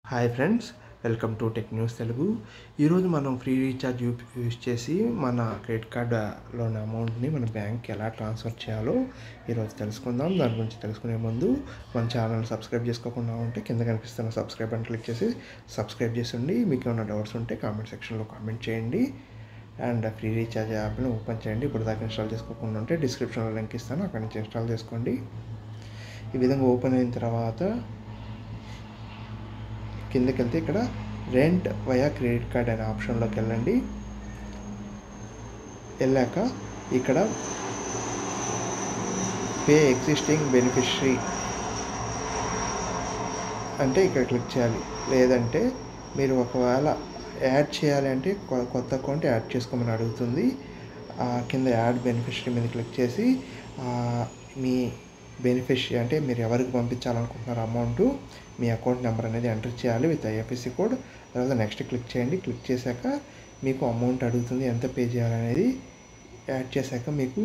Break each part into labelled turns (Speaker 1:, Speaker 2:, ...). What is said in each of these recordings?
Speaker 1: hi friends welcome to tech news Telugu ఈరోజు మనం free recharge you use చేసి మన క్రెడిట్ కార్డులోని అమౌంట్ని మన బ్యాంక్కి ఎలా ట్రాన్స్ఫర్ చేయాలో ఈరోజు తెలుసుకుందాం దాని గురించి తెలుసుకునే ముందు మన ఛానల్ సబ్స్క్రైబ్ చేసుకోకుండా ఉంటే కింద కనిపిస్తున్న సబ్స్క్రైబ్ అని క్లిక్ చేసి సబ్స్క్రైబ్ చేసిండి మీకు ఏమైనా డౌట్స్ ఉంటే కామెంట్ సెక్షన్లో కామెంట్ చేయండి అండ్ ఫ్రీ రీఛార్జ్ యాప్ని ఓపెన్ చేయండి ఇప్పుడు దాకా ఇన్స్టాల్ చేసుకోకుండా ఉంటే డిస్క్రిప్షన్లో లింక్ ఇస్తాను అక్కడి నుంచి ఇన్స్టాల్ చేసుకోండి ఈ విధంగా ఓపెన్ అయిన తర్వాత కిందకి వెళ్తే ఇక్కడ రెంట్ వయా క్రెడిట్ కార్డ్ అనే ఆప్షన్లోకి వెళ్ళండి వెళ్ళాక ఇక్కడ పే ఎగ్జిస్టింగ్ బెనిఫిషరీ అంటే ఇక్కడ క్లిక్ చేయాలి లేదంటే మీరు ఒకవేళ యాడ్ చేయాలి అంటే కొ- కొత్త అకౌంట్ యాడ్ చేసుకోమని అడుగుతుంది ఆ కింద యాడ్ బెనిఫిషరీ మీద క్లిక్ చేసి ఆ, మీ బెనిఫిషరీ అంటే మీరు ఎవరికి పంపించాలనుకుంటున్నారు అమౌంట్ మీ అకౌంట్ నెంబర్ అనేది ఎంటర్ చేయాలి విత్ ఐఎఫ్ఎస్సి కోడ్ తర్వాత నెక్స్ట్ క్లిక్ చేయండి క్లిక్ చేశాక మీకు అమౌంట్ అడుగుతుంది ఎంత పే చేయాలనేది యాడ్ చేశాక మీకు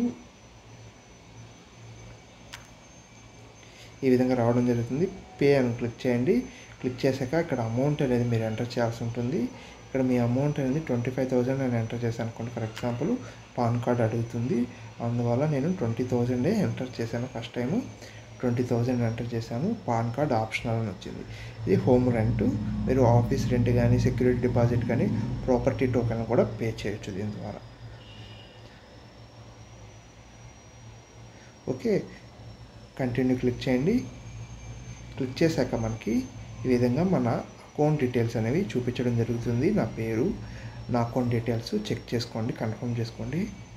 Speaker 1: ఈ విధంగా రావడం జరుగుతుంది పే అని క్లిక్ చేయండి క్లిక్ చేశాక ఇక్కడ అమౌంట్ అనేది మీరు ఎంటర్ చేయాల్సి ఉంటుంది ఇక్కడ మీ అమౌంట్ అనేది ట్వంటీ ఫైవ్ థౌజండ్ నేను ఎంటర్ చేశాను అనుకోండి ఫర్ ఎగ్జాంపుల్ పాన్ కార్డ్ అడుగుతుంది అందువల్ల నేను ట్వంటీ థౌజండే ఎంటర్ చేశాను first time twenty thousand enter చేశాను పాన్ కార్డ్ ఆప్షనల్ అని వచ్చింది ఇది హోమ్ రెంట్ మీరు ఆఫీస్ రెంట్ కానీ సెక్యూరిటీ డిపాజిట్ కానీ ప్రాపర్టీ టోకెన్ కూడా పే చేయొచ్చు దీని ద్వారా ఓకే కంటిన్యూ క్లిక్ చేయండి క్లిక్ చేశాక మనకి ఈ విధంగా మన అకౌంట్ డీటెయిల్స్ అనేవి చూపించడం జరుగుతుంది నా పేరు నా అకౌంట్ డీటెయిల్స్ చెక్ చేసుకోండి కన్ఫర్మ్ చేసుకోండి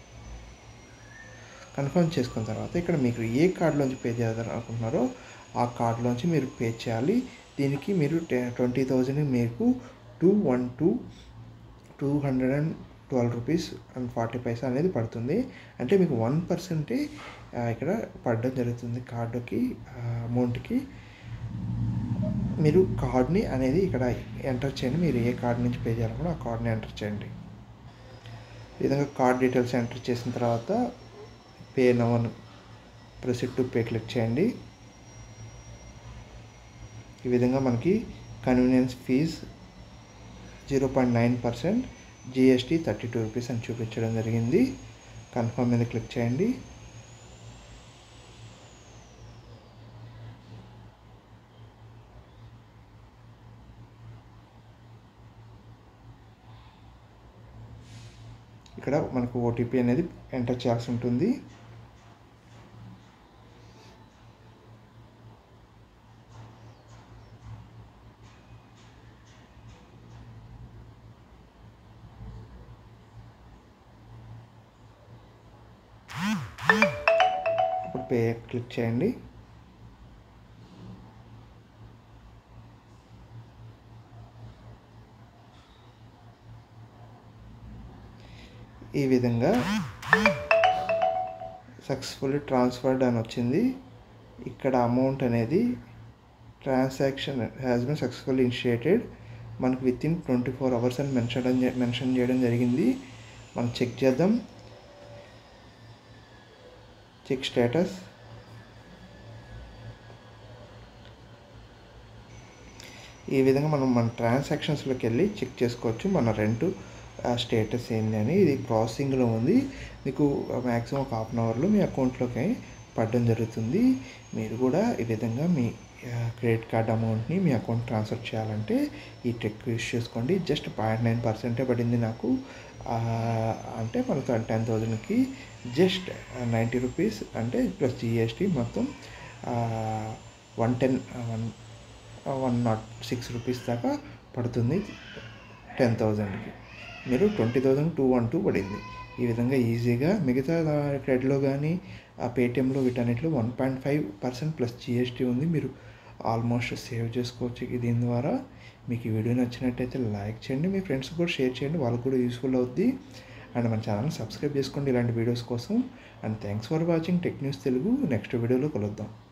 Speaker 1: కన్ఫర్మ్ చేసుకున్న తర్వాత ఇక్కడ మీకు ఏ కార్డులోంచి పే చేయాలనుకుంటున్నారో ఆ కార్డులోంచి మీరు పే చేయాలి దీనికి మీరు ట్వంటీ థౌజండ్ మీకు two one two two hundred and twelve rupees and forty paisa అనేది పడుతుంది అంటే మీకు వన్ పర్సెంటే ఇక్కడ పడడం జరుగుతుంది కార్డుకి అమౌంట్కి మీరు కార్డ్ని అనేది ఇక్కడ ఎంటర్ చేయండి మీరు ఏ కార్డ్ నుంచి పే చేయాలనుకున్నా ఆ కార్డ్ని ఎంటర్ చేయండి ఈ విధంగా కార్డ్ డీటెయిల్స్ ఎంటర్ చేసిన తర్వాత పే నవన్ ప్రొసీడ్ టు పే క్లిక్ చేయండి ఈ విధంగా మనకి convenience fees zero point nine percent GST thirty two rupees అని చూపించడం జరిగింది కన్ఫర్మ్ మీద క్లిక్ చేయండి ఇక్కడ మనకు ఓటీపీ అనేది ఎంటర్ చేయాల్సి ఉంటుంది ఇప్పుడు పే క్లిక్ చేయండి ఈ విధంగా సక్సెస్ఫుల్లీ ట్రాన్స్ఫర్డ్ అని వచ్చింది ఇక్కడ అమౌంట్ అనేది transaction has been successful initiated మనకు within twenty four hours అని మెన్షన్ మెన్షన్ చేయడం జరిగింది మనం చెక్ చేద్దాం చెక్ స్టేటస్ ఈ విధంగా మనం మన ట్రాన్సాక్షన్స్లోకి వెళ్ళి చెక్ చేసుకోవచ్చు మన రెంట్ స్టేటస్ ఏంటి అని ఇది ప్రాసెసింగ్లో ఉంది మీకు మ్యాక్సిమం ఒక హాఫ్ అన్ అవర్లో మీ అకౌంట్లోకి పడడం జరుగుతుంది మీరు కూడా ఈ విధంగా మీ క్రెడిట్ కార్డ్ అమౌంట్ని మీ అకౌంట్ ట్రాన్స్ఫర్ చేయాలంటే ఈ ట్రిక్ యూస్ చేసుకోండి జస్ట్ పాయింట్ నైన్ పర్సెంటే పడింది నాకు ఆ, అంటే మనకు టెన్ థౌజండ్కి జస్ట్ నైంటీ రూపీస్ అంటే ప్లస్ జిఎస్టీ మొత్తం one ten one one nought six rupees దాకా పడుతుంది టెన్ థౌజండ్కి మీరు twenty thousand two one two పడింది ఈ విధంగా ఈజీగా మిగతా క్రెడిట్లో కానీ ఆ పేటిఎంలో వీటన్నిటిలో one point five percent plus GST ఉంది మీరు ఆల్మోస్ట్ సేవ్ చేసుకోవచ్చు ఈ దీని ద్వారా మీకు ఈ వీడియో నచ్చినట్టయితే లైక్ చేయండి మీ ఫ్రెండ్స్ కూడా షేర్ చేయండి వాళ్ళకు కూడా యూస్ఫుల్ అవుద్ది అండ్ మన ఛానల్ సబ్స్క్రైబ్ చేసుకోండి ఇలాంటి వీడియోస్ కోసం and thanks for watching tech news Telugu next వీడియోలో కలుద్దాం